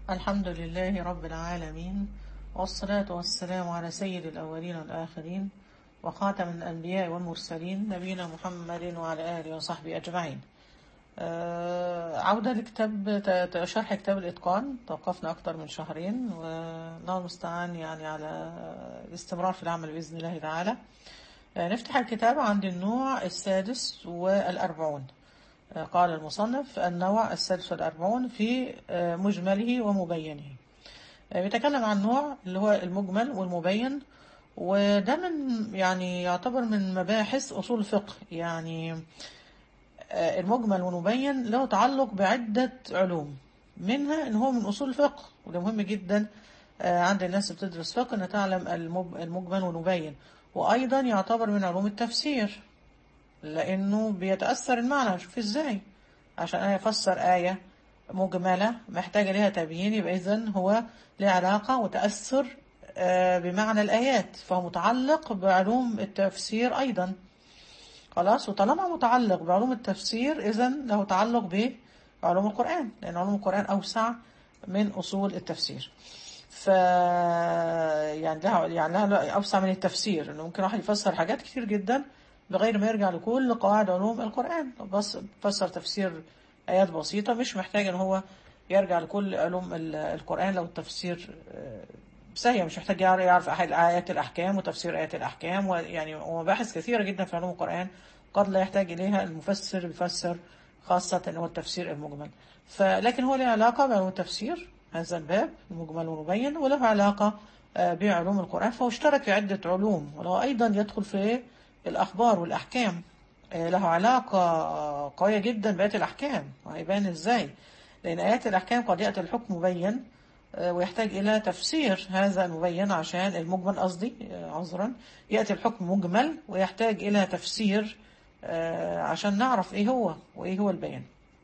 الحمد لله رب العالمين والصلاة والسلام على سيد الأولين والآخرين وخاتم الأنبياء والمرسلين نبينا محمد وعلى آله وصحبه أجمعين آه، عودة لكتاب ت- ت- شرح كتاب الإتقان توقفنا أكثر من شهرين والله المستعان يعني على الاستمرار في العمل بإذن الله تعالى آه، نفتح الكتاب عند النوع السادس والأربعون آه، قال المصنف النوع السادس والأربعون في آه، مجمله ومبينه آه، بيتكلم عن نوع اللي هو المجمل والمبين وده من يعني يعتبر من مباحث أصول الفقه يعني آه، المجمل والمبين له تعلق بعدة علوم منها ان هو من اصول الفقه وده مهم جدا آه، عند الناس اللي بتدرس فقه ان تعلم المب- المجمل والمبين وايضا يعتبر من علوم التفسير لانه بيتاثر المعنى شوف ازاي عشان انا افسر ايه مجمله محتاجه ليها تبيين يبقى اذا هو له علاقه وتاثر آه، بمعنى الايات فهو متعلق بعلوم التفسير ايضا خلاص وطالما متعلق بعلوم التفسير إذا له تعلق بعلوم القرآن لأن علوم القرآن أوسع من أصول التفسير ف يعني لها يعني لها أوسع من التفسير إنه ممكن واحد يفسر حاجات كتير جدا بغير ما يرجع لكل قواعد علوم القرآن بس فسر تفسير آيات بسيطة مش محتاج إن هو يرجع لكل علوم ال- القرآن لو التفسير آه، سهل مش محتاج يعرف يعرف أحد آيات الأحكام وتفسير آيات الأحكام ويعني ومباحث كثيرة جدا في علوم القرآن قد لا يحتاج إليها المفسر بيفسر خاصة اللي هو التفسير المجمل فلكن هو له علاقة بعلوم التفسير هذا الباب المجمل والمبين وله علاقة آه، بعلوم القرآن فهو اشترك في عدة علوم وله أيضا يدخل في الأخبار والأحكام آه، له علاقة آه، قوية جدا بآيات الأحكام وهيبان إزاي لأن آيات الأحكام قد يأتي الحكم مبين آه، ويحتاج إلى تفسير هذا المبين عشان المجمل قصدي آه، عذرا يأتي الحكم مجمل ويحتاج إلى تفسير آه، عشان نعرف إيه هو وإيه هو البيان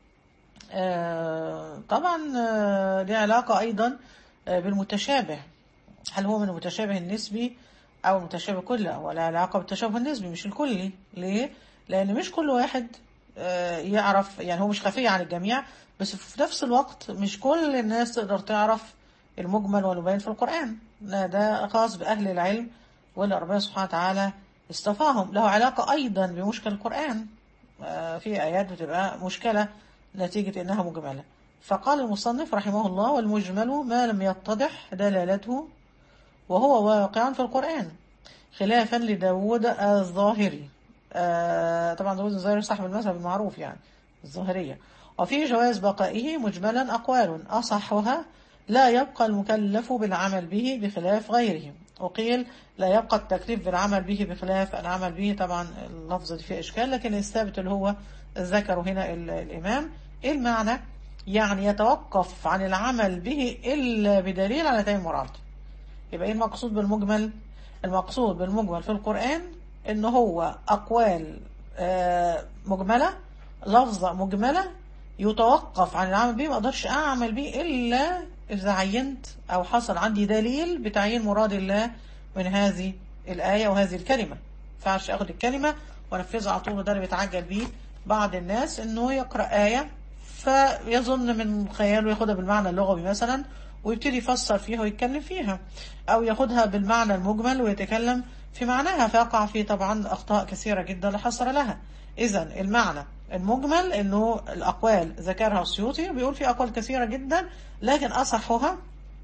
آه، طبعا آه، ليه علاقة أيضا آه، بالمتشابه هل هو من المتشابه النسبي أو المتشابه كله ولا علاقة بالتشابه النسبي مش الكلي ليه؟ لأن مش كل واحد آه، يعرف يعني هو مش خفي عن الجميع بس في نفس الوقت مش كل الناس تقدر تعرف المجمل والمبين في القرآن لا ده خاص بأهل العلم واللي ربنا سبحانه وتعالى اصطفاهم له علاقة أيضا بمشكل القرآن آه، في آيات بتبقى مشكلة نتيجة إنها مجملة فقال المصنف رحمه الله والمجمل ما لم يتضح دلالته وهو واقع في القرآن خلافا لداود الظاهري آه طبعا داود الظاهري صاحب المذهب المعروف يعني الظاهرية وفي جواز بقائه مجملا أقوال أصحها لا يبقى المكلف بالعمل به بخلاف غيره وقيل لا يبقى التكليف بالعمل به بخلاف العمل به طبعا اللفظ دي فيه إشكال لكن الثابت اللي هو ذكره هنا ال- الإمام إيه المعنى يعني يتوقف عن العمل به إلا بدليل على تأمين مراد يبقى ايه المقصود بالمجمل المقصود بالمجمل في القرآن ان هو اقوال آه، مجملة لفظة مجملة يتوقف عن العمل به ما اقدرش اعمل به الا اذا عينت او حصل عندي دليل بتعيين مراد الله من هذه الآية وهذه الكلمة ما ينفعش اخد الكلمة وانفذها على طول وده اللي بيتعجل بيه بعض الناس انه يقرأ آية فيظن من خياله ياخدها بالمعنى اللغوي مثلا ويبتدي يفسر فيها ويتكلم فيها أو ياخدها بالمعنى المجمل ويتكلم في معناها فيقع فيه طبعا أخطاء كثيرة جدا لا حصر لها إذا المعنى المجمل إنه الأقوال ذكرها السيوطي بيقول في أقوال كثيرة جدا لكن أصحها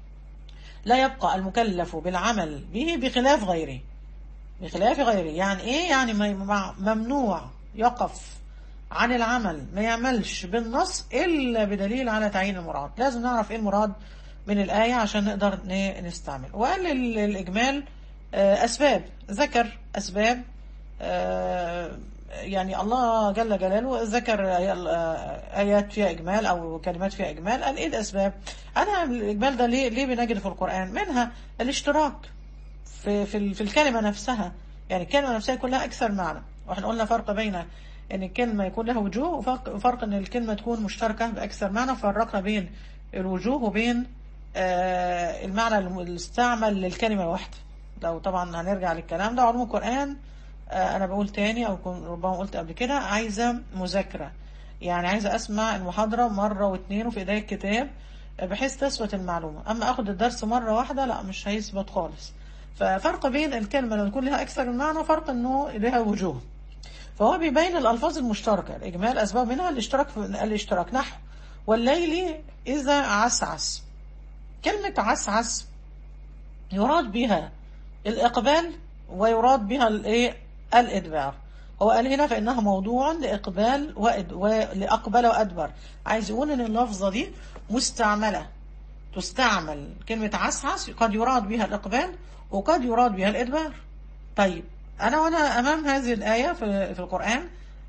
لا يبقى المكلف بالعمل به بخلاف غيره بخلاف غيره يعني ايه يعني ما- ممنوع يقف عن العمل ما يعملش بالنص الا بدليل على تعيين المراد لازم نعرف ايه المراد من الآية عشان نقدر ن- نستعمل وقال ال- الإجمال آه، أسباب ذكر أسباب آه، يعني الله جل جلاله ذكر آي- آه، آيات فيها إجمال أو كلمات فيها إجمال قال إيه الأسباب أنا الإجمال ده ليه ليه بنجد في القرآن منها الاشتراك في في ال- في الكلمة نفسها يعني الكلمة نفسها يكون لها أكثر معنى واحنا قلنا فرق بين ان الكلمة يكون لها وجوه وفرق وفرق ان الكلمة تكون مشتركة بأكثر معنى فرقنا بين الوجوه وبين آه، المعنى المستعمل للكلمة الواحدة لو طبعا هنرجع للكلام ده علوم القرآن آه، انا بقول تاني او كن- ربما قلت قبل كده عايزة مذاكرة يعني عايزة اسمع المحاضرة مرة واثنين وفي ايديا الكتاب بحيث تثبت المعلومة أما أخد الدرس مرة واحدة لا مش هيثبت خالص ففرق بين الكلمة لما يكون لها أكثر من معنى فرق أنه لها وجوه فهو بيبين الألفاظ المشتركة الإجمال أسباب منها الاشتراك في الاشتراك نحو والليل إذا عسعس كلمة عسعس يراد بها الإقبال ويراد بها الإيه الإدبار هو قال هنا فإنها موضوع لإقبال وإد... ولأقبل وأدبر عايز يقول إن اللفظة دي مستعملة تستعمل كلمة عسعس قد يراد بها الإقبال وقد يراد بها الإدبار طيب أنا وأنا أمام هذه الآية في, في القرآن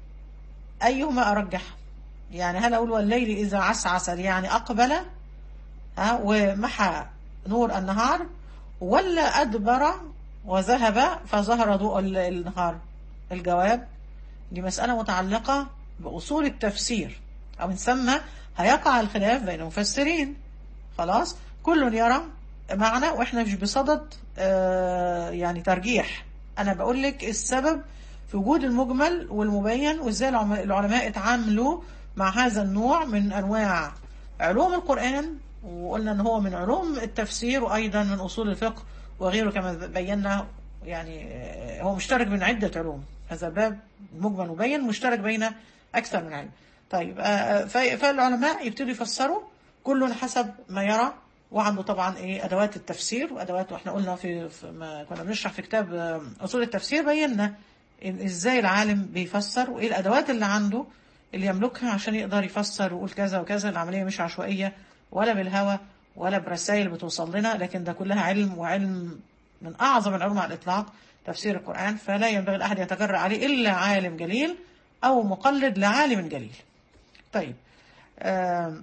أيهما أرجح يعني هل أقول والليل إذا عسعس يعني أقبل ها ومحى نور النهار ولا أدبر وذهب فظهر ضوء النهار الجواب دي مسألة متعلقة بأصول التفسير أو نسمى هيقع الخلاف بين المفسرين خلاص كل يرى معنى وإحنا مش بصدد آه يعني ترجيح أنا بقول لك السبب في وجود المجمل والمبين وإزاي العلماء اتعاملوا مع هذا النوع من أنواع علوم القرآن وقلنا ان هو من علوم التفسير وايضا من اصول الفقه وغيره كما بينا يعني هو مشترك بين عدة علوم هذا باب مجمل مبين مشترك بين اكثر من علم طيب فالعلماء يبتدوا يفسروا كل حسب ما يرى وعنده طبعا ايه ادوات التفسير وادوات واحنا قلنا في, في ما كنا بنشرح في كتاب اصول التفسير بينا ازاي العالم بيفسر وايه الادوات اللي عنده اللي يملكها عشان يقدر يفسر ويقول كذا وكذا العمليه مش عشوائيه ولا بالهوى ولا برسائل بتوصل لنا لكن ده كلها علم وعلم من أعظم العلوم على الإطلاق تفسير القرآن فلا ينبغي الأحد يتجرأ عليه إلا عالم جليل أو مقلد لعالم جليل طيب آه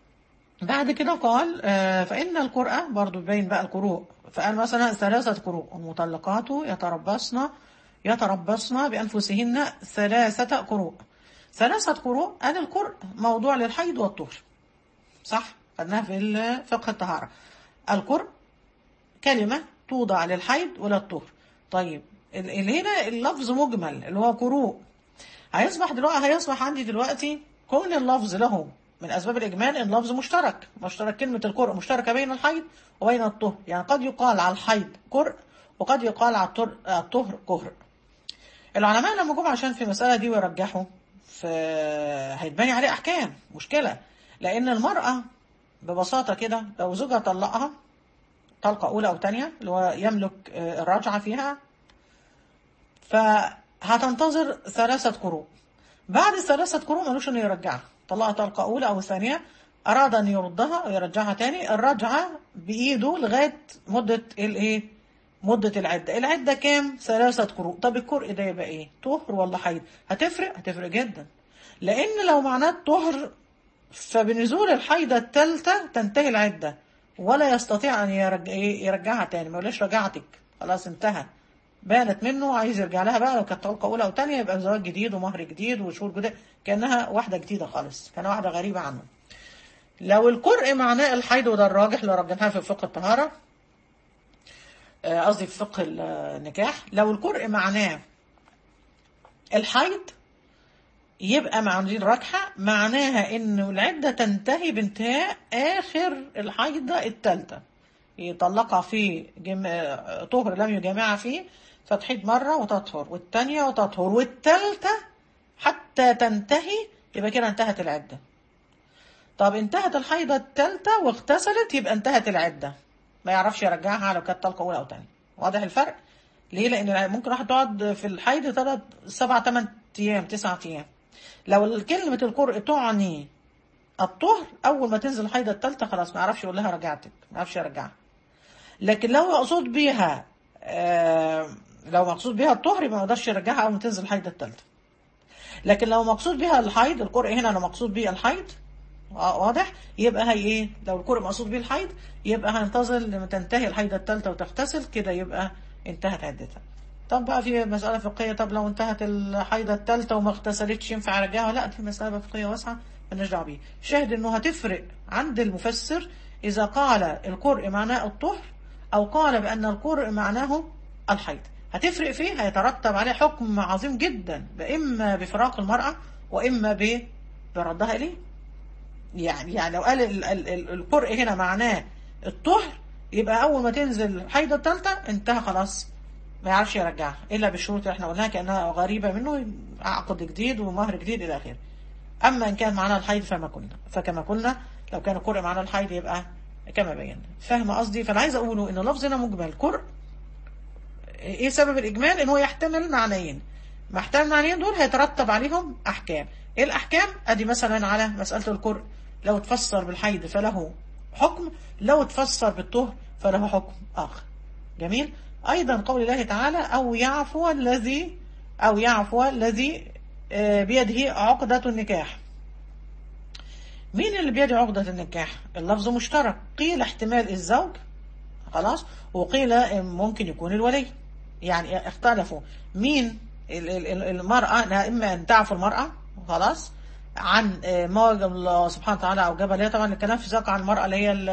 بعد كده قال آه فإن القرآن برضو بين بقى القروء فقال مثلا ثلاثة قروء المطلقات يتربصن يتربصن بأنفسهن ثلاثة قروء ثلاثة قروء أنا القرء موضوع للحيض والطهر صح؟ خدناها في فقه الطهارة القرء كلمة توضع للحيض وللطهر طيب اللي هنا اللفظ مجمل اللي هو قروء هيصبح دلوقتي هيصبح عندي دلوقتي كون اللفظ له من أسباب الإجمال إن لفظ مشترك مشترك كلمة القرء مشتركة بين الحيض وبين الطهر يعني قد يقال على الحيض قرء وقد يقال على الطهر كهر العلماء لما جم عشان في المسألة دي ويرجحوا في هيتبني عليه أحكام مشكلة لأن المرأة ببساطة كده لو زوجها طلقها طلقة أولى أو تانية اللي هو يملك الرجعة فيها فهتنتظر ثلاثة قروء بعد الثلاثة قروء ملوش إنه يرجعها طلقها طلقة أولى أو ثانية أراد أن يردها أو يرجعها تاني الرجعة بإيده لغاية مدة الإيه؟ مدة العدة العدة كام؟ ثلاثة قروء طب القرء ده يبقى إيه؟ طهر ولا حيض؟ هتفرق؟ هتفرق جدا لأن لو معناه طهر فبنزول الحيضة الثالثة تنتهي العدة ولا يستطيع أن يرجع يرجعها تاني ما يقولش رجعتك خلاص انتهى بانت منه عايز يرجع لها بقى لو كانت طلقة أولى أو تانية يبقى زواج جديد ومهر جديد وشهور جديد كأنها واحدة جديدة خالص كانها واحدة غريبة عنه لو القرء معناه الحيض وده الراجح لو رجعناها في فقه الطهارة قصدي في فقه النكاح لو القرء معناه الحيض يبقى مع دي الركحة معناها انه العدة تنتهي بانتهاء اخر الحيضة الثالثة يطلقها في جم... طهر لم يجامعها فيه فتحيض مرة وتطهر والثانية وتطهر والثالثة حتى تنتهي يبقى كده انتهت العدة طب انتهت الحيضة الثالثة واغتسلت يبقى انتهت العدة ما يعرفش يرجعها لو كانت طلقة أولى أو ثانية واضح الفرق؟ ليه؟ لأن ممكن واحد تقعد في الحيض ثلاث سبع ثمان أيام تسعة أيام لو كلمة القرء تعني الطهر أول ما تنزل الحيضة الثالثة خلاص ما يعرفش يقول لها رجعتك ما يعرفش يرجعها لكن لو مقصود بيها آه لو مقصود بيها الطهر يبقى ما يقدرش يرجعها أول ما تنزل الحيضة الثالثة لكن لو مقصود بيها الحيض القرء هنا لو مقصود بيه الحيض واضح يبقى هي ايه لو القرء مقصود بيه الحيض يبقى هننتظر لما تنتهي الحيضة الثالثة وتغتسل كده يبقى انتهت عدتها طب بقى في مسألة فقهية طب لو انتهت الحيضة الثالثة وما اغتسلتش ينفع ارجعها لا دي مسألة فقهية واسعة مالناش دعوة بيها شاهد انه هتفرق عند المفسر اذا قال القرء معناه الطهر او قال بان القرء معناه الحيض هتفرق فيه هيترتب عليه حكم عظيم جدا اما بفراق المرأة واما بردها اليه يعني يعني لو قال ال- ال- ال- القرء هنا معناه الطهر يبقى اول ما تنزل الحيضه الثالثه انتهى خلاص ما يعرفش يرجعها الا بالشروط اللي احنا قلناها كانها غريبه منه عقد جديد ومهر جديد الى اخره اما ان كان معناها الحيض فما كنا فكما قلنا لو كان القرء معناه الحيض يبقى كما بينا فاهم قصدي فانا عايز اقوله ان لفظ هنا مجمل قرء ايه سبب الاجمال ان هو يحتمل معنيين ما احتمل معنيين دول هيترتب عليهم احكام ايه الاحكام ادي مثلا على مساله القرء لو تفسر بالحيض فله حكم لو تفسر بالطهر فله حكم اخر جميل ايضا قول الله تعالى او يعفو الذي او يعفو الذي آه، بيده عقدة النكاح مين اللي بيده عقدة النكاح اللفظ مشترك قيل احتمال الزوج خلاص وقيل ممكن يكون الولي يعني اختلفوا مين ال- ال- ال- المرأة إنها إما أن تعفو المرأة خلاص عن آه، ما وجب الله سبحانه وتعالى أوجبها اللي هي طبعا الكلام في ذاك عن المرأة اللي هي ال-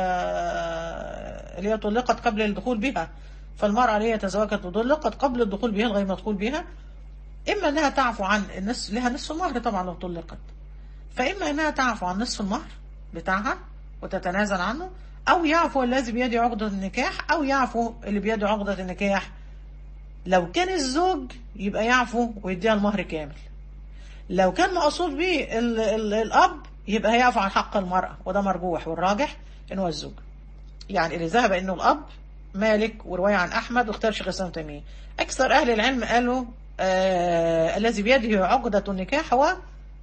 اللي هي طلقت قبل الدخول بها فالمرأة اللي هي تزوجت وطلقت قبل الدخول بها لغاية ما تدخل بها إما أنها تعفو عن النصف لها نصف المهر طبعا لو طلقت فإما أنها تعفو عن نصف المهر بتاعها وتتنازل عنه أو يعفو الذي بيده عقدة النكاح أو يعفو اللي بيده عقدة النكاح لو كان الزوج يبقى يعفو ويديها المهر كامل لو كان مقصود به ال- ال- الأب يبقى هيعفو عن حق المرأة وده مرجوح والراجح إن هو الزوج يعني اللي ذهب إنه الأب مالك ورواية عن أحمد واختار شيخ الإسلام تيمية أكثر أهل العلم قالوا آه الذي بيده عقدة النكاح هو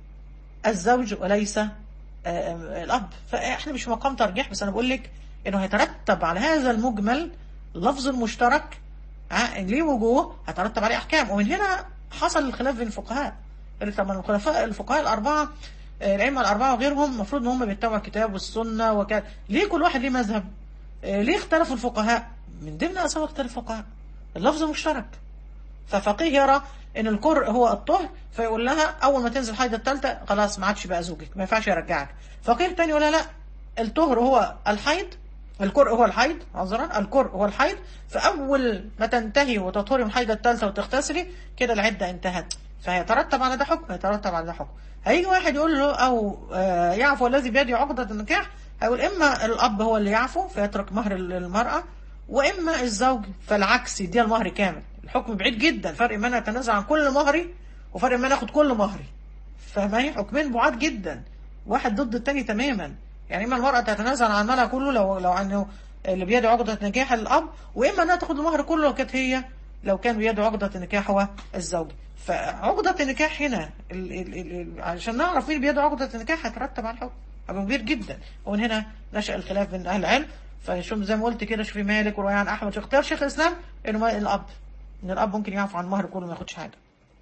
الزوج وليس آه، آه، الأب فإحنا مش في مقام ترجيح بس أنا بقول لك إنه هيترتب على هذا المجمل لفظ المشترك آه، ليه وجوه هترتب عليه أحكام ومن هنا حصل الخلاف بين الفقهاء اللي طبعا الخلفاء الفقهاء الأربعة آه، الأئمة الأربعة وغيرهم المفروض إن هم بيتبعوا الكتاب والسنة وكان ليه كل واحد ليه مذهب آه، ليه اختلفوا الفقهاء من ضمن أسباب اختلاف الفقهاء اللفظ مشترك ففقيه يرى ان القرء هو الطهر فيقول لها اول ما تنزل الحيضه الثالثه خلاص ما عادش بقى زوجك ما ينفعش يرجعك فقيه تاني يقول لها لا الطهر هو الحيض القرء هو الحيض عذرا القرء هو الحيض فاول ما تنتهي وتطهري من الحيضه الثالثه وتغتسلي كده العده انتهت فهيترتب على ده حكم هيترتب على ده حكم هيجي واحد يقول له او آه، يعفو الذي بيده عقده النكاح هيقول اما الاب هو اللي يعفو فيترك مهر المراه واما الزوج فالعكس يديها المهر كامل الحكم بعيد جدا فرق ما انا اتنازل عن كل مهري وفرق ما انا اخد كل مهري فاهماني حكمين بعاد جدا واحد ضد التاني تماما يعني اما المرأة تتنازل عن مالها كله لو لو انه اللي بيده عقدة نكاح الاب واما انها تاخد المهر كله لو كانت هي لو كان بيده عقدة النكاح هو الزوج فعقدة النكاح هنا ال ال ال ال عشان نعرف مين بيده عقدة النكاح هيترتب على الحكم أمر كبير جدا ومن هنا نشأ الخلاف بين أهل العلم فشوف زي ما قلت كده شوفي مالك ورواية عن أحمد في اختيار شيخ الإسلام إنه ما- الأب إن الأب ممكن يعفو عن المهر كله ما ياخدش حاجة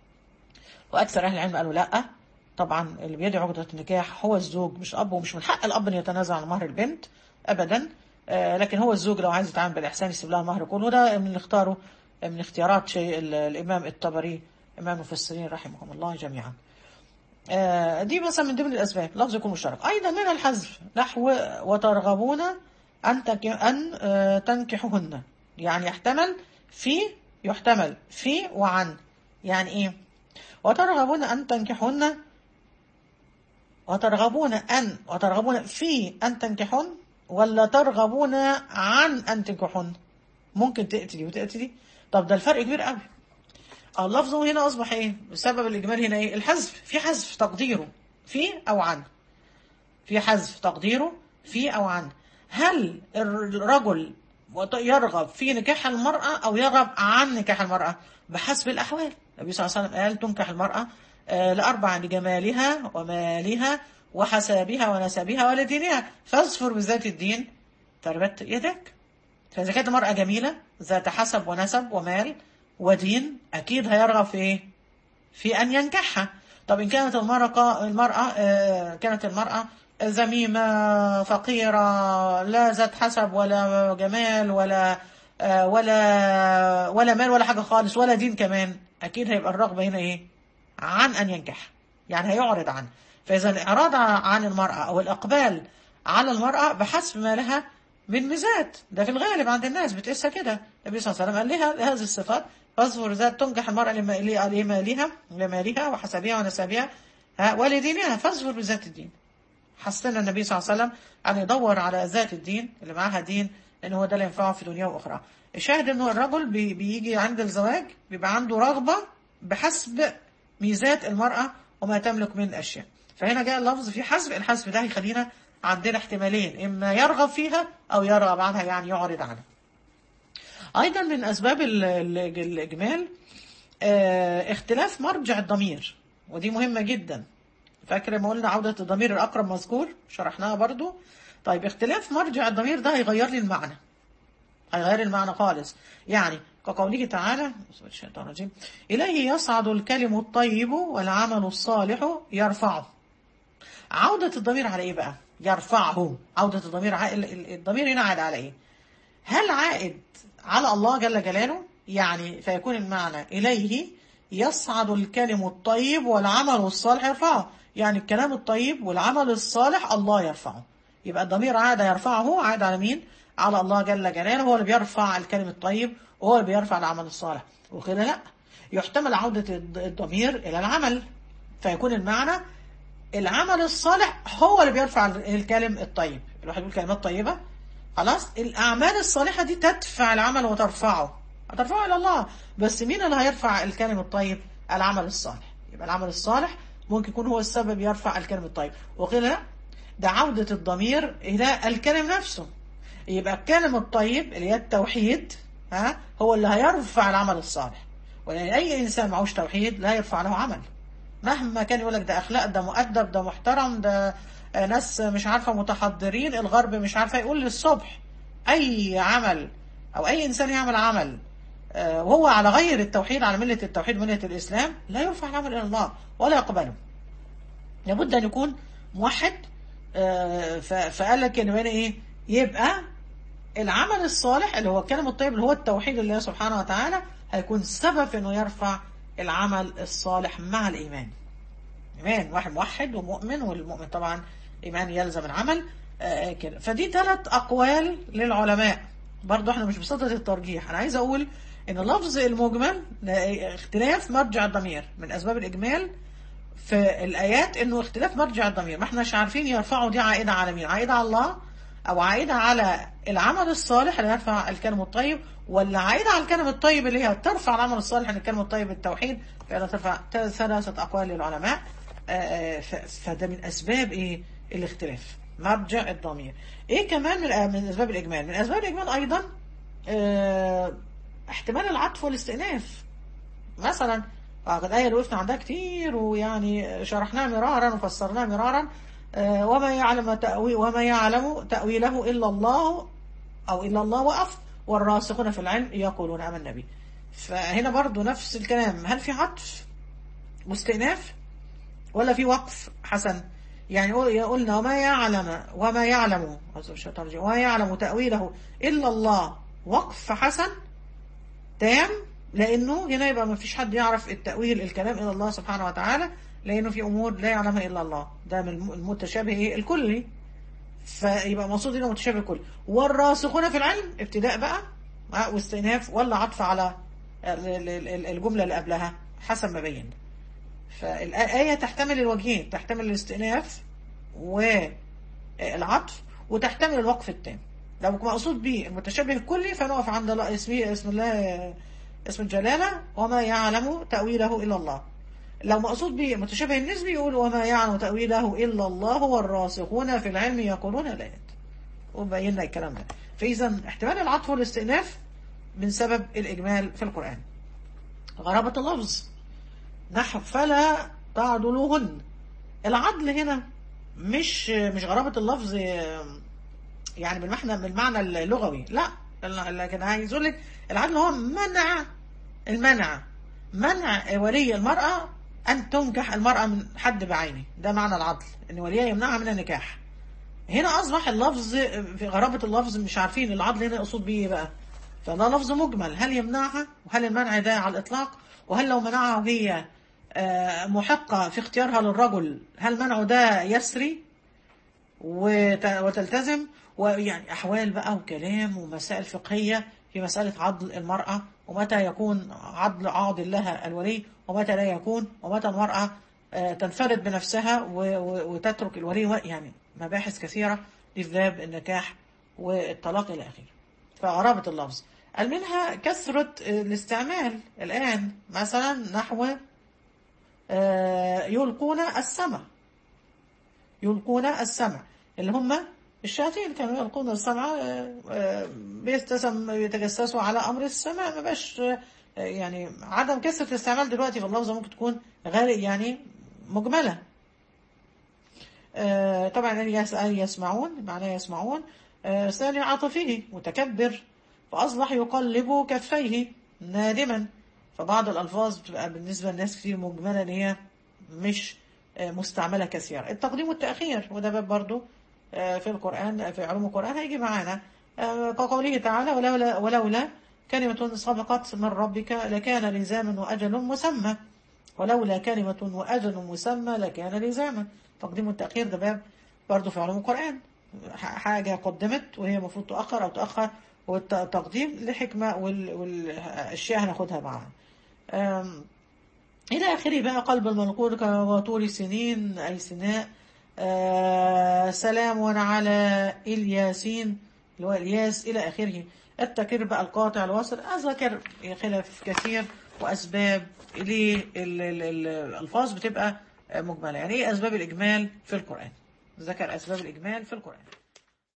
وأكثر أهل العلم قالوا لأ طبعا اللي بيدعي عقدة النكاح هو الزوج مش الأب ومش من حق الأب أن يتنازل عن مهر البنت أبدا آه، لكن هو الزوج لو عايز يتعامل بالإحسان يسيب لها المهر كله ده من اللي اختاره من اختيارات شيء ال- الإمام الطبري إمام المفسرين رحمهم الله جميعا آه، دي مثلا من ضمن الأسباب لفظ يكون مشترك أيضا منها الحذف نحو وترغبون أن تك... أن آه، تنكحهن يعني يحتمل في يحتمل في وعن يعني إيه وترغبون أن تنكحهن وترغبون أن وترغبون في أن تنكحون ولا ترغبون عن أن تنكحون ممكن تأتي دي وتأتي دي طب ده الفرق كبير قوي اللفظ هنا أصبح إيه بسبب الإجمال هنا إيه الحذف في حذف تقديره في أو عن في حذف تقديره في أو عن هل الرجل يرغب في نكاح المرأة أو يرغب عن نكاح المرأة بحسب الأحوال النبي صلى الله عليه وسلم قال تنكح المرأة آه، لأربع لجمالها ومالها وحسابها ونسبها ولدينها فاظفر بذات الدين تربت يدك فإذا كانت المرأة جميلة ذات حسب ونسب ومال ودين أكيد هيرغب في إيه؟ في أن ينكحها طب إن كانت المرأة المرأة آه، كانت المرأة ذميمة فقيرة لا ذات حسب ولا جمال ولا آه، ولا ولا مال ولا حاجة خالص ولا دين كمان أكيد هيبقى الرغبة هنا إيه؟ عن أن ينكح يعني هيعرض عنه فإذا الإعراض عن المرأة أو الإقبال على المرأة بحسب ما لها من ميزات ده في الغالب عند الناس بتقيسها كده النبي صلى الله عليه وسلم قال لها هذه الصفات فاصبر ذات تنكح المرأة لما- لمالها لمالها وحسبها ونسبها ها ولدينها فاصبر بذات الدين حسنا النبي صلى الله عليه وسلم أن يدور على ذات الدين اللي معاها دين إن هو ده اللي ينفعه في دنياه وأخرى الشاهد إنه الرجل بي بيجي عند الزواج بيبقى عنده رغبة بحسب ميزات المرأة وما تملك من أشياء فهنا جاء اللفظ في حسب الحسب ده هيخلينا عندنا احتمالين إما يرغب فيها أو يرغب عنها يعني يعرض عنها أيضا من أسباب ال- ال- الإجمال آه، اختلاف مرجع الضمير ودي مهمة جدا فاكر ما قلنا عودة الضمير الأقرب مذكور شرحناها برضو طيب اختلاف مرجع الضمير ده هيغير لي المعنى هيغير المعنى خالص يعني كقوله تعالى بسم الله الشيطان الرجيم إليه يصعد الكلم الطيب والعمل الصالح يرفعه عودة الضمير على إيه بقى يرفعه عودة الضمير ع... ال- ال- الضمير هنا عائد على إيه هل عائد على الله جل جلاله يعني فيكون المعنى إليه يصعد الكلم الطيب والعمل الصالح يرفعه يعني الكلام الطيب والعمل الصالح الله يرفعه يبقى الضمير عاد يرفعه عاد على مين على الله جل جلاله هو اللي بيرفع الكلم الطيب وهو اللي بيرفع العمل الصالح وكده لا يحتمل عودة الض- الضمير إلى العمل فيكون المعنى العمل الصالح هو اللي بيرفع الكلم الطيب الواحد يقول كلمات طيبة خلاص الأعمال الصالحة دي تدفع العمل وترفعه هترفعه إلى الله بس مين اللي هيرفع الكلم الطيب العمل الصالح يبقى العمل الصالح ممكن يكون هو السبب يرفع الكلم الطيب وقيل لا ده عودة الضمير إلى الكلم نفسه يبقى الكلم الطيب اللي هي التوحيد ها هو اللي هيرفع العمل الصالح ولأن أي إنسان معهوش توحيد لا يرفع له عمل مهما كان يقول لك ده أخلاق ده مؤدب ده محترم ده آه، ناس مش عارفة متحضرين الغرب مش عارفة يقول للصبح أي عمل أو أي إنسان يعمل عمل آه، وهو على غير التوحيد على ملة التوحيد ملة الإسلام لا يرفع العمل إلى الله ولا يقبله لابد أن يكون موحد آه، ف- فقال لك إن هنا إيه يبقى العمل الصالح اللي هو الكلام الطيب اللي هو التوحيد لله سبحانه وتعالى هيكون سبب في انه يرفع العمل الصالح مع الايمان ايمان واحد موحد ومؤمن والمؤمن طبعا ايمان يلزم العمل آه كده فدي ثلاث اقوال للعلماء برضو احنا مش بصدد الترجيح انا عايز اقول ان اللفظ المجمل ده اختلاف مرجع الضمير من اسباب الاجمال في الايات انه اختلاف مرجع الضمير ما احناش عارفين يرفعوا دي عائده على مين عائده على الله او عائده على العمل الصالح اللي يرفع الكلم الطيب ولا عائده على الكلم الطيب اللي هي ترفع العمل الصالح ان الكلم الطيب التوحيد فلا ترفع ثلاثه اقوال للعلماء آه، ف- فده من اسباب ايه الاختلاف مرجع الضمير ايه كمان من من اسباب الاجمال من اسباب الاجمال ايضا آه، احتمال العطف والاستئناف مثلا آه، الآية اللي وقفنا عندها كتير ويعني شرحناها مرارا وفسرناها مرارا آه، وما يعلم تأوي وما يعلم تأويله إلا الله أو إلا الله وقف والراسخون في العلم يقولون آمنا به فهنا برضو نفس الكلام هل في عطف واستئناف ولا في وقف حسن يعني قل- قلنا وما يعلم وما يعلم أعوذ بالشيطان الرجيم، وما يعلم تأويله إلا الله وقف حسن تام لانه هنا يبقى ما فيش حد يعرف التأويل الكلام الى الله سبحانه وتعالى لانه في امور لا يعلمها الا الله ده من الم- المتشابه ايه الكلي فيبقى مقصود هنا متشابه كلي والراسخون في العلم ابتداء بقى آه، واستئناف ولا عطف على ال- ال- ال- الجمله اللي قبلها حسب ما بين فالآية تحتمل الوجهين تحتمل الاستئناف والعطف وتحتمل الوقف التام لو مقصود به المتشابه الكلي فنقف عند الله اسمه اسم الله اسم الجلالة وما يعلم تأويله إلا الله لو مقصود به المتشابه النسبي يقول وما يعلم تأويله إلا الله والراسخون في العلم يقولون الآيات وبينا الكلام ده فإذا احتمال العطف والاستئناف من سبب الإجمال في القرآن غرابة اللفظ نحو فلا تعدلوهن العدل هنا مش مش غرابة اللفظ يعني بالمعنى بالمعنى اللغوي لا لكن عايز اقول لك العدل هو منع المنع منع ولي المرأة أن تنكح المرأة من حد بعينه ده معنى العدل إن وليها يمنعها من النكاح هنا أصبح اللفظ في غرابة اللفظ مش عارفين العدل هنا يقصد بيه إيه بقى فده لفظ مجمل هل يمنعها وهل المنع ده على الإطلاق وهل لو منعها وهي آه، محقة في اختيارها للرجل هل منعه ده يسري وت- وتلتزم ويعني أحوال بقى وكلام ومسائل فقهية في مسألة عضل المرأة ومتى يكون عضل عاضل لها الولي ومتى لا يكون ومتى المرأة آه، تنفرد بنفسها و- و- وتترك الولي و- يعني مباحث كثيرة في باب النكاح والطلاق إلى آخره فقرابة اللفظ قال منها كثرة آه، الاستعمال الآن مثلا نحو آه، يلقون السمع يلقون السمع اللي هم الشياطين كانوا يلقون السمع آه، آه، بيستسم بيتجسسوا على امر السمع ما بقاش آه، يعني عدم كثره الاستعمال دلوقتي في اللفظه ممكن تكون غالي يعني مجمله آه، طبعا أن يس- أن يسمعون معناه يسمعون آه، ثاني عاطفه متكبر فأصبح يقلب كفيه نادما فبعض الألفاظ بتبقى بالنسبة للناس كتير مجملة إن هي مش آه، مستعملة كثيرا التقديم والتأخير وده باب برضو آه، في القرآن في علوم القرآن هيجي معانا آه، كقوله تعالى ولولا, ولولا كلمة سبقت من ربك لكان لزاما وأجل مسمى ولولا كلمة وأجل مسمى لكان لزاما تقديم والتأخير ده باب برضه في علوم القرآن ح- حاجة قدمت وهي المفروض تؤخر أو تأخر والتقديم لحكمة والأشياء هناخدها معانا أم، إلى آخره بقى قلب المنقول كواتور سنين أي سيناء آه، سلام على الياسين اللي هو الياس إلى آخره التكرير بقى القاطع الواصل أذكر خلاف كثير وأسباب للألفاظ بتبقى مجملة يعني إيه أسباب الإجمال في القرآن ذكر أسباب الإجمال في القرآن